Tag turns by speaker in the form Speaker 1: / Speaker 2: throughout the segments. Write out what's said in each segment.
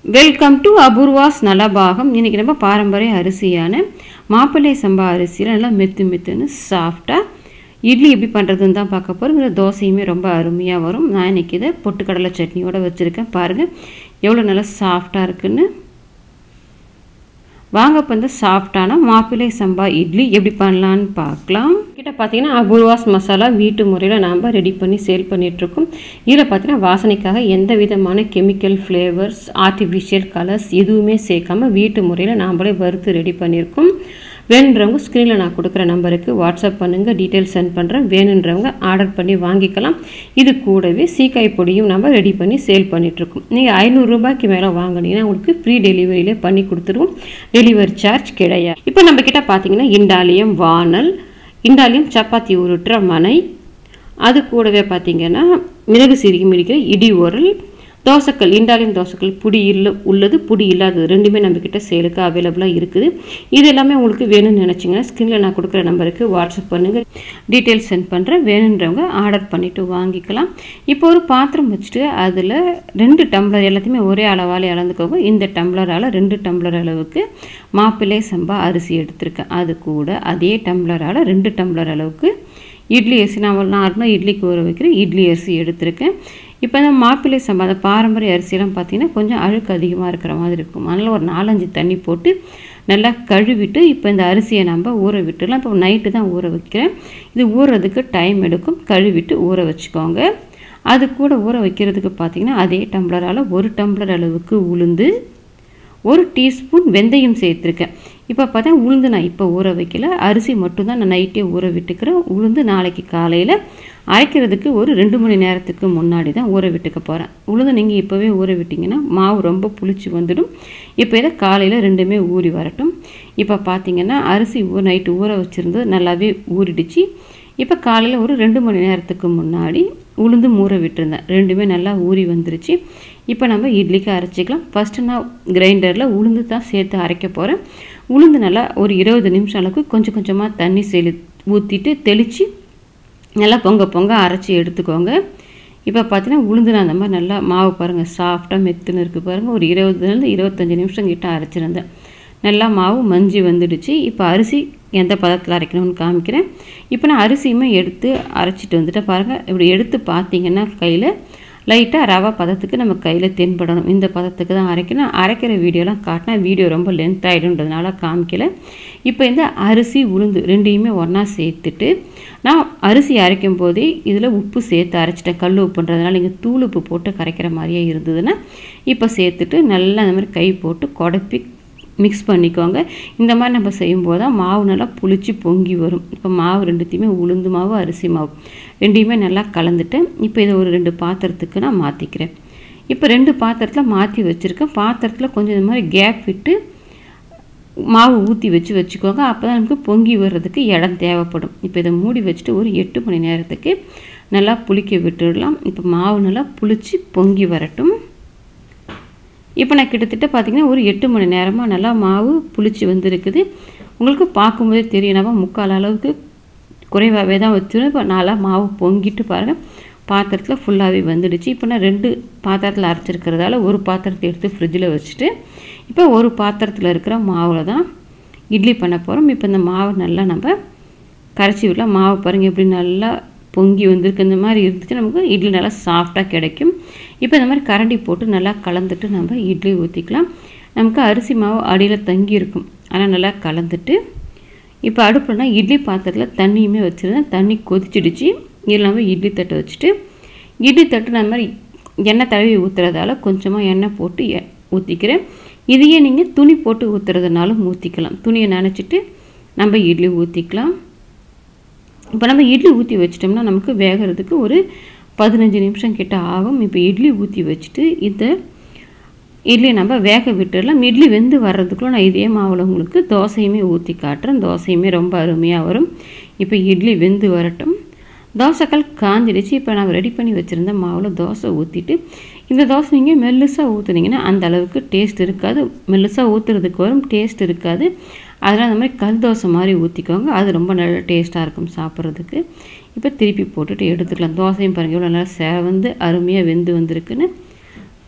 Speaker 1: welcome to Apoorva's நலபாகம் இன்றைக்கி நம்ம பாரம்பரிய அரிசியான மாப்பிள்ளை சம்பா அரிசியில் நல்லா மெத்து மெத்துன்னு சாஃப்டாக இட்லி எப்படி பண்ணுறதுன்னு தான் பார்க்க போகிறோம் இதில் தோசையுமே ரொம்ப அருமையாக வரும் நான் இன்றைக்கி இதை பொட்டுக்கடலை சட்னியோடு வச்சுருக்கேன் பாருங்கள் எவ்வளோ நல்லா சாஃப்டாக இருக்குன்னு வாங்க இப்போ இந்த சாஃப்டான மாப்பிள்ளை சம்பா இட்லி எப்படி பண்ணலான்னு பார்க்கலாம் கிட்ட பார்த்தீங்கன்னா அபூர்வாஸ் மசாலா வீட்டு முறையில் நாம் ரெடி பண்ணி சேல் பண்ணிகிட்ருக்கோம் இதில் பார்த்தீங்கன்னா வாசனைக்காக எந்த விதமான கெமிக்கல் ஃப்ளேவர்ஸ் ஆர்டிஃபிஷியல் கலர்ஸ் எதுவுமே சேர்க்காம வீட்டு முறையில் நாம்ளே வறுத்து ரெடி பண்ணியிருக்கோம் வேணுன்றவங்க ஸ்க்ரீனில் நான் கொடுக்குற நம்பருக்கு வாட்ஸ்அப் பண்ணுங்கள் டீட்டெயில்ஸ் சென்ட் பண்ணுறேன் வேணுன்றவங்க ஆர்டர் பண்ணி வாங்கிக்கலாம் இது கூடவே சீக்காய் பொடியும் நம்ம ரெடி பண்ணி சேல் பண்ணிகிட்ருக்கோம் நீங்கள் ஐநூறுரூபாய்க்கு மேலே வாங்கினீங்கன்னா உங்களுக்கு ஃப்ரீ டெலிவரியிலே பண்ணி கொடுத்துருவோம் டெலிவரி சார்ஜ் கிடையாது இப்போ நம்ம கிட்ட பார்த்தீங்கன்னா இண்டாலியம் வானல் இண்டாலியம் சப்பாத்தி உருட்டுற மனை அது கூடவே பார்த்தீங்கன்னா மிளகு சிறுகி மிடிக்கிற இடி உரல் தோசைக்கல் இண்டாலியம் தோசைக்கல் புடி இல்லை உள்ளது புடி இல்லாதது ரெண்டுமே நம்மக்கிட்ட சேலுக்கு அவைலபிளாக இருக்குது இது எல்லாமே உங்களுக்கு வேணும்னு நினச்சிங்கன்னா ஸ்க்ரீனில் நான் கொடுக்குற நம்பருக்கு வாட்ஸ்அப் பண்ணுங்கள் டீட்டெயில்ஸ் சென்ட் பண்ணுறேன் வேணுன்றவங்க ஆர்டர் பண்ணிவிட்டு வாங்கிக்கலாம் இப்போ ஒரு பாத்திரம் வச்சுட்டு அதில் ரெண்டு டம்ளர் எல்லாத்தையுமே ஒரே அளவாலே அளந்துக்கோங்க இந்த டம்ளரால் ரெண்டு டம்ளர் அளவுக்கு மாப்பிள்ளை சம்பா அரிசி எடுத்திருக்கேன் அது கூட அதே டம்ளரால் ரெண்டு டம்ளர் அளவுக்கு இட்லி அரிசி நான் நார்மலாக இட்லிக்கு ஊற வைக்கிறேன் இட்லி அரிசி எடுத்திருக்கேன் இப்போ இந்த மாப்பிள்ளை சம்பா அந்த பாரம்பரிய அரிசியெல்லாம் பார்த்திங்கன்னா கொஞ்சம் அழுக்கு அதிகமாக இருக்கிற மாதிரி இருக்கும் அதனால் ஒரு நாலஞ்சு தண்ணி போட்டு நல்லா கழுவிட்டு இப்போ இந்த அரிசியை நம்ம ஊற விட்டுடலாம் இப்போ நைட்டு தான் ஊற வைக்கிறேன் இது ஊறுறதுக்கு டைம் எடுக்கும் கழுவிட்டு ஊற வச்சுக்கோங்க அது கூட ஊற வைக்கிறதுக்கு பார்த்திங்கன்னா அதே டம்ளரால் ஒரு டம்ளர் அளவுக்கு உளுந்து ஒரு டீஸ்பூன் வெந்தயம் சேர்த்துருக்கேன் இப்போ பார்த்தா உளுந்து நான் இப்போ ஊற வைக்கல அரிசி மட்டும்தான் நான் நைட்டே ஊற விட்டுக்கிறேன் உளுந்து நாளைக்கு காலையில் அரைக்கிறதுக்கு ஒரு ரெண்டு மணி நேரத்துக்கு முன்னாடி தான் ஊற விட்டுக்க போகிறேன் உளுந்து நீங்கள் இப்போவே ஊற விட்டிங்கன்னா மாவு ரொம்ப புளிச்சு வந்துடும் இப்போ இதை காலையில் ரெண்டுமே ஊறி வரட்டும் இப்போ பார்த்தீங்கன்னா அரிசி ஊ நைட்டு ஊற வச்சுருந்தது நல்லாவே ஊறிடுச்சு இப்போ காலையில் ஒரு ரெண்டு மணி நேரத்துக்கு முன்னாடி உளுந்து ஊற விட்டுருந்தேன் ரெண்டுமே நல்லா ஊறி வந்துருச்சு இப்போ நம்ம இட்லிக்கு அரைச்சிக்கலாம் ஃபஸ்ட்டு நான் கிரைண்டரில் உளுந்து தான் சேர்த்து அரைக்க போகிறேன் உளுந்து நல்லா ஒரு இருபது நிமிஷம் அளவுக்கு கொஞ்சம் கொஞ்சமாக தண்ணி செலு ஊற்றிட்டு தெளித்து நல்லா பொங்க பொங்க அரைச்சி எடுத்துக்கோங்க இப்போ பார்த்தீங்கன்னா உளுந்து நான் அந்த மாதிரி நல்லா மாவு பாருங்கள் சாஃப்டாக மெத்துன்னு இருக்குது பாருங்கள் ஒரு இருபதுலேருந்து இருபத்தஞ்சி நிமிஷம் கிட்ட அரைச்சிருந்தேன் நல்லா மாவு மஞ்சி வந்துடுச்சு இப்போ அரிசி எந்த பதத்தில் அரைக்கணும்னு காமிக்கிறேன் இப்போ நான் அரிசியுமே எடுத்து அரைச்சிட்டு வந்துட்டேன் பாருங்கள் இப்படி எடுத்து பார்த்தீங்கன்னா கையில் லைட்டாக ரவா பதத்துக்கு நம்ம கையில் தென்படணும் இந்த பதத்துக்கு தான் அரைக்கணும் அரைக்கிற வீடியோலாம் காட்டினா வீடியோ ரொம்ப லென்த் ஆகிடுன்றதுனால காமிக்கல இப்போ இந்த அரிசி உளுந்து ரெண்டையுமே ஒன்றா சேர்த்துட்டு நான் அரிசி அரைக்கும் போதே இதில் உப்பு சேர்த்து அரைச்சிட்டேன் கல் உப்புன்றதுனால நீங்கள் தூள் உப்பு போட்டு கரைக்கிற மாதிரியே இருந்ததுன்னா இப்போ சேர்த்துட்டு நல்லா அந்த மாதிரி கை போட்டு குடப்பி மிக்ஸ் பண்ணிக்கோங்க இந்த மாதிரி நம்ம செய்யும்போது தான் மாவு நல்லா புளிச்சு பொங்கி வரும் இப்போ மாவு ரெண்டுத்தையுமே உளுந்து மாவு அரிசி மாவு ரெண்டையுமே நல்லா கலந்துட்டேன் இப்போ இதை ஒரு ரெண்டு பாத்திரத்துக்கு நான் மாற்றிக்கிறேன் இப்போ ரெண்டு பாத்திரத்தில் மாற்றி வச்சுருக்கேன் பாத்திரத்தில் கொஞ்சம் இந்த மாதிரி கேப் விட்டு மாவு ஊற்றி வச்சு வச்சுக்கோங்க அப்போ தான் நமக்கு பொங்கி வர்றதுக்கு இடம் தேவைப்படும் இப்போ இதை மூடி வச்சுட்டு ஒரு எட்டு மணி நேரத்துக்கு நல்லா புளிக்க விட்டுடலாம் இப்போ மாவு நல்லா புளிச்சு பொங்கி வரட்டும் இப்போ நான் கிட்டத்தட்ட பார்த்திங்கன்னா ஒரு எட்டு மணி நேரமாக நல்லா மாவு புளிச்சு வந்திருக்குது உங்களுக்கு பார்க்கும்போதே தெரியும் நம்ம முக்கால் அளவுக்கு குறைவாகவே தான் வச்சுருந்தேன் இப்போ நல்லா மாவு பொங்கிட்டு பாருங்கள் பாத்திரத்தில் ஃபுல்லாகவே வந்துடுச்சு இப்போ நான் ரெண்டு பாத்திரத்தில் அரைச்சிருக்கிறதால ஒரு பாத்திரத்தை எடுத்து ஃப்ரிட்ஜில் வச்சுட்டு இப்போ ஒரு பாத்திரத்தில் இருக்கிற மாவில் தான் இட்லி பண்ண போகிறோம் இப்போ இந்த மாவை நல்லா நம்ம கரைச்சி விடலாம் மாவு பாருங்கள் எப்படி நல்லா பொங்கி வந்திருக்கு இந்த மாதிரி இருந்துச்சு நமக்கு இட்லி நல்லா சாஃப்டாக கிடைக்கும் இப்போ இந்த மாதிரி கரண்டி போட்டு நல்லா கலந்துட்டு நம்ம இட்லி ஊற்றிக்கலாம் நமக்கு அரிசி மாவு அடியில் தங்கி இருக்கும் ஆனால் நல்லா கலந்துட்டு இப்போ அடுப்புலனா இட்லி பாத்திரத்தில் தண்ணியுமே வச்சுருந்தேன் தண்ணி கொதிச்சிடுச்சு இதில் நம்ம இட்லி தட்டை வச்சுட்டு இட்லி தட்டு நான் மாதிரி எண்ணெய் தடவி ஊற்றுறதால கொஞ்சமாக எண்ணெய் போட்டு ஊற்றிக்கிறேன் இதையே நீங்கள் துணி போட்டு ஊற்றுறதுனாலும் ஊற்றிக்கலாம் துணியை நினச்சிட்டு நம்ம இட்லி ஊற்றிக்கலாம் இப்போ நம்ம இட்லி ஊற்றி வச்சிட்டோம்னா நமக்கு வேகிறதுக்கு ஒரு பதினஞ்சு நிமிஷம் கிட்ட ஆகும் இப்போ இட்லி ஊற்றி வச்சுட்டு இந்த இட்லி நம்ம வேக விட்டுடலாம் இட்லி வெந்து வர்றதுக்குள்ள நான் இதே மாவில் உங்களுக்கு தோசையுமே ஊற்றி காட்டுறேன் தோசையுமே ரொம்ப அருமையாக வரும் இப்போ இட்லி வெந்து வரட்டும் தோசைக்கல் காஞ்சிடுச்சு இப்போ நான் ரெடி பண்ணி வச்சுருந்த மாவில் தோசை ஊற்றிட்டு இந்த தோசை நீங்கள் மெல்லுசாக ஊற்றுனீங்கன்னா அந்த அளவுக்கு டேஸ்ட் இருக்காது மெல்லுசாக ஊற்றுறதுக்கு வரும் டேஸ்ட் இருக்காது அதனால் அந்த மாதிரி கல் தோசை மாதிரி ஊற்றிக்கோங்க அது ரொம்ப நல்ல டேஸ்ட்டாக இருக்கும் சாப்பிட்றதுக்கு இப்போ திருப்பி போட்டுட்டு எடுத்துக்கலாம் தோசையும் பாருங்கள் இவ்வளோ நல்லா சேவந்து அருமையாக வெந்து வந்திருக்குன்னு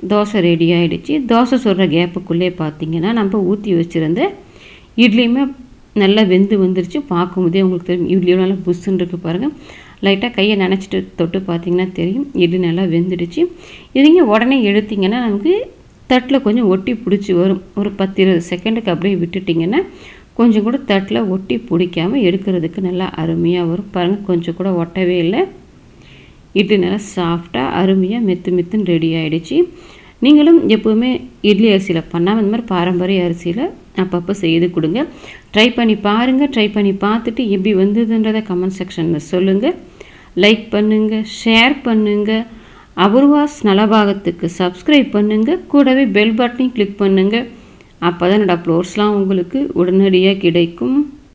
Speaker 1: தோசை ரெடி ஆகிடுச்சு தோசை சுடுற கேப்புக்குள்ளே பார்த்தீங்கன்னா நம்ம ஊற்றி வச்சுருந்த இட்லியுமே நல்லா வெந்து வந்துருச்சு பார்க்கும்போதே உங்களுக்கு தெரியும் இட்லியும் நல்லா புஷ்ஷுன்னு இருக்கு பாருங்கள் லைட்டாக கையை நினச்சிட்டு தொட்டு பார்த்தீங்கன்னா தெரியும் இட்லி நல்லா வெந்துடுச்சு இதுங்க உடனே எடுத்திங்கன்னா நமக்கு தட்டில் கொஞ்சம் ஒட்டி பிடிச்சி வரும் ஒரு பத்து இருபது செகண்டுக்கு அப்படியே விட்டுட்டிங்கன்னா கொஞ்சம் கூட தட்டில் ஒட்டி பிடிக்காமல் எடுக்கிறதுக்கு நல்லா அருமையாக வரும் பாருங்கள் கொஞ்சம் கூட ஒட்டவே இல்லை இட்லி நல்லா சாஃப்டாக அருமையாக மெத்து மெத்துன்னு ரெடி ஆகிடுச்சு நீங்களும் எப்போவுமே இட்லி அரிசியில் பண்ணாமல் இந்த மாதிரி பாரம்பரிய அரிசியில் அப்பப்போ செய்து கொடுங்க ட்ரை பண்ணி பாருங்கள் ட்ரை பண்ணி பார்த்துட்டு எப்படி வந்ததுன்றதை கமெண்ட் செக்ஷனில் சொல்லுங்கள் லைக் பண்ணுங்கள் ஷேர் பண்ணுங்கள் அபூர்வாஸ் நலபாகத்துக்கு சப்ஸ்கிரைப் பண்ணுங்கள் கூடவே பெல் பட்டனையும் கிளிக் பண்ணுங்கள் அப்போ தான் என்னோடய அப்லோட்ஸ்லாம் உங்களுக்கு உடனடியாக கிடைக்கும்